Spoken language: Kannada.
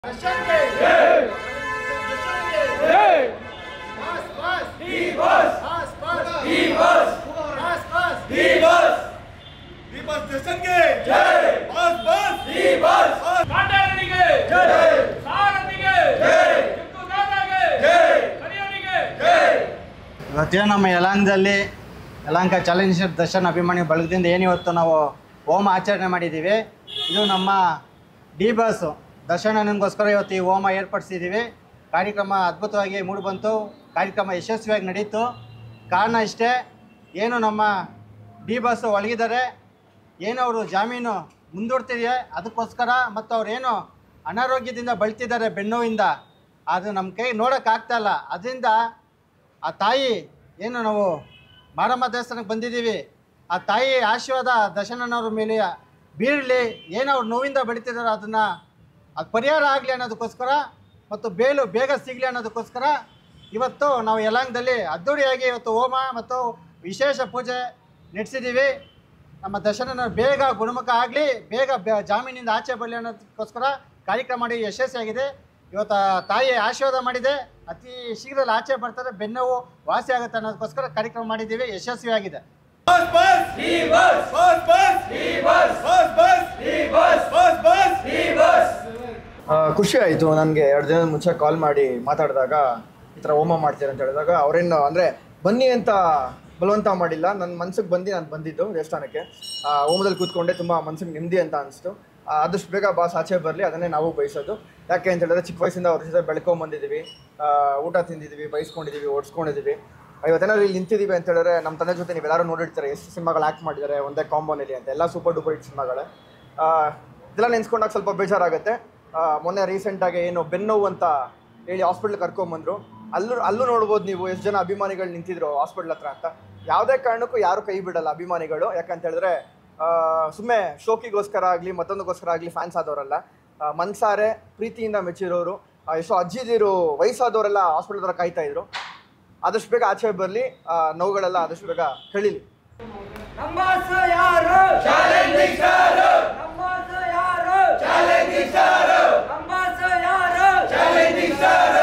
ಕಾಂಡಾರನಿಗೆ ಸಾರಥಿಗೆ ಚಿಕ್ಕುದಾದಾಗೆ ಕರಿಯನಿಗೆ ಇವತ್ತೇನು ನಮ್ಮ ಯಲಾಂಗದಲ್ಲಿ ಯಲಾಂಕ ಚಾಲೆಂಜರ್ ದರ್ಶನ್ ಅಭಿಮಾನಿ ಬಳಗದಿಂದ ಏನಿವತ್ತು ನಾವು ಹೋಮ ಆಚರಣೆ ಮಾಡಿದ್ದೀವಿ ಇದು ನಮ್ಮ ಡಿ ಬಸ್ ದರ್ಶನನಿಗೋಸ್ಕರ ಇವತ್ತು ಈ ಹೋಮ ಏರ್ಪಡಿಸಿದ್ದೀವಿ ಕಾರ್ಯಕ್ರಮ ಅದ್ಭುತವಾಗಿ ಮೂಡಿಬಂತು ಕಾರ್ಯಕ್ರಮ ಯಶಸ್ವಿಯಾಗಿ ನಡೀತು ಕಾರಣ ಇಷ್ಟೇ ಏನು ನಮ್ಮ ಡಿ ಬಸ್ ಒಳಗಿದ್ದಾರೆ ಏನು ಅವರು ಜಾಮೀನು ಮುಂದೂಡ್ತಿದೆ ಅದಕ್ಕೋಸ್ಕರ ಮತ್ತು ಅವ್ರೇನು ಅನಾರೋಗ್ಯದಿಂದ ಬಳಲ್ತಿದ್ದಾರೆ ಬೆನ್ನೋವಿಂದ ಅದು ನಮ್ಮ ಕೈ ನೋಡೋಕ್ಕಾಗ್ತಾ ಇಲ್ಲ ಅದರಿಂದ ಆ ತಾಯಿ ಏನು ನಾವು ಮಾರಮ್ಮ ದೇವಸ್ಥಾನಕ್ಕೆ ಬಂದಿದ್ದೀವಿ ಆ ತಾಯಿ ಆಶೀರ್ವಾದ ದರ್ಶನನವ್ರ ಮೇಲೆ ಬೀಳಲಿ ಏನು ಅವ್ರು ನೋವಿಂದ ಬೆಳೀತಿದಾರೋ ಅದನ್ನು ಅದು ಪರಿಹಾರ ಆಗಲಿ ಅನ್ನೋದಕ್ಕೋಸ್ಕರ ಮತ್ತು ಬೇಲು ಬೇಗ ಸಿಗಲಿ ಅನ್ನೋದಕ್ಕೋಸ್ಕರ ಇವತ್ತು ನಾವು ಯಲಾಂಗದಲ್ಲಿ ಅದ್ದೂರಿಯಾಗಿ ಇವತ್ತು ಹೋಮ ಮತ್ತು ವಿಶೇಷ ಪೂಜೆ ನಡೆಸಿದ್ದೀವಿ ನಮ್ಮ ದರ್ಶನ ಬೇಗ ಗುಣಮುಖ ಆಗಲಿ ಬೇಗ ಬೆ- ಜಾಮೀನಿಂದ ಆಚೆ ಬರಲಿ ಅನ್ನೋದಕ್ಕೋಸ್ಕರ ಕಾರ್ಯಕ್ರಮ ಮಾಡಿ ಯಶಸ್ವಿಯಾಗಿದೆ ಇವತ್ತು ಆ ತಾಯಿ ಆಶೀರ್ವಾದ ಮಾಡಿದೆ ಅತಿ ಶೀಘ್ರದಲ್ಲಿ ಆಚೆ ಬರ್ತಾರೆ ಬೆನ್ನೋವು ವಾಸಿ ಆಗುತ್ತೆ ಅನ್ನೋದಕ್ಕೋಸ್ಕರ ಕಾರ್ಯಕ್ರಮ ಮಾಡಿದ್ದೀವಿ ಯಶಸ್ವಿಯಾಗಿದೆ ಆ, ಖುಷಿ ಆಯಿತು ನನಗೆ ಎರಡು ದಿನದ ಮುಂಚೆ ಕಾಲ್ ಮಾಡಿ ಮಾತಾಡಿದಾಗ ಈ ಥರ ಹೋಮ ಮಾಡ್ತೀರ ಅಂತ ಹೇಳಿದಾಗ ಅವರೇನು ಅಂದರೆ ಬನ್ನಿ ಅಂತ ಬಲವಂತ ಮಾಡಿಲ್ಲ ನನ್ನ ಮನ್ಸಿಗೆ ಬಂದು ನಾನು ಬಂದಿದ್ದು ದೇವಸ್ಥಾನಕ್ಕೆ ಆ, ಹೋಮದಲ್ಲಿ ಕೂತ್ಕೊಂಡೆ ತುಂಬ ಮನ್ಸಿಗೆ ನೆಮ್ಮದಿ ಅಂತ ಅನಿಸ್ತು ಆದಷ್ಟು ಬೇಗ ಬಾಸ್ ಆಚೆ ಬರಲಿ ಅದನ್ನೇ ನಾವು ಬಯಸೋದು ಯಾಕೆ ಅಂತ ಹೇಳಿದ್ರೆ ಚಿಕ್ಕ ವಯಸ್ಸಿಂದ ಅವ್ರ ಜೊತೆ ಬೆಳ್ಕೊಂಬಂದಿದ್ದೀವಿ ಆ, ಊಟ ತಿಂದಿದ್ದೀವಿ ಬಯಸ್ಕೊಂಡಿದ್ದೀವಿ ಓಡಿಸ್ಕೊಂಡಿದ್ದೀವಿ ಇವತ್ತೇನಾದ್ರು ಇಲ್ಲಿ ನಿಂತಿದ್ದೀವಿ ಅಂತ ಹೇಳಿದ್ರೆ ನಮ್ಮ ತಂದೆ ಜೊತೆ ನೀವೆಲ್ಲರೂ ನೋಡಿರ್ತಾರೆ ಎಷ್ಟು ಸಿನಿಮಾಗಳು ಆ್ಯಕ್ಟ್ ಮಾಡಿದ್ದಾರೆ ಒಂದೇ ಕಾಂಬೋನಲ್ಲಿ ಅಂತ ಎಲ್ಲ ಸೂಪರ್ ಡೂಪರ್ ಹಿಟ್ ಸಿನಿಮಾಗಳೇ ಆ, ಇದೆಲ್ಲ ನೆನ್ಸ್ಕೊಂಡಾಗ ಸ್ವಲ್ಪ ಬೇಜಾರಾಗುತ್ತೆ ಆ, ಮೊನ್ನೆ ರೀಸೆಂಟಾಗಿ ಏನು ಬೆನ್ನೋವು ಅಂತ ಹೇಳಿ ಹಾಸ್ಪಿಟ್ಲ್ ಕರ್ಕೊಂಬಂದ್ರು ಅಲ್ಲೂ ಅಲ್ಲೂ ನೋಡ್ಬೋದು ನೀವು ಎಷ್ಟು ಜನ ಅಭಿಮಾನಿಗಳು ನಿಂತಿದ್ರು ಹಾಸ್ಪಿಟ್ಲ್ ಹತ್ರ ಅಂತ ಯಾವುದೇ ಕಾರಣಕ್ಕೂ ಯಾರು ಕೈ ಬಿಡಲ್ಲ ಅಭಿಮಾನಿಗಳು ಯಾಕಂತ ಹೇಳಿದ್ರೆ ಸುಮ್ಮನೆ ಶೋಕಿಗೋಸ್ಕರ ಆಗಲಿ ಮತ್ತೊಂದಕ್ಕೋಸ್ಕರ ಆಗಲಿ ಫ್ಯಾನ್ಸ್ ಆದವರಲ್ಲ ಆ, ಮನ್ಸಾರೆ ಪ್ರೀತಿಯಿಂದ ಮೆಚ್ಚಿರೋರು ಆ, ಎಷ್ಟೋ ಅಜ್ಜಿದಿರು ವಯಸ್ಸಾದವರೆಲ್ಲ ಹಾಸ್ಪಿಟಲ್ ಹತ್ರ ಕಾಯ್ತಾ ಇದ್ರು ಆದಷ್ಟು ಬೇಗ ಆಚೆ ಬರಲಿ ನೋವುಗಳೆಲ್ಲ ಆದಷ್ಟು ಬೇಗ ಕಳೀಲಿ ನಮ್ಮಾಸ ಯಾರು ಚಾಲೆಂಜಿಂಗ್ ಸ್ಟಾರ್ ನಮ್ಮಾಸ ಯಾರು ಚಾಲೆಂಜಿಂಗ್ ಸ್ಟಾರ್ ನಮ್ಮಾಸ ಯಾರು ಚಾಲೆಂಜಿಂಗ್ ಸ್ಟಾರ್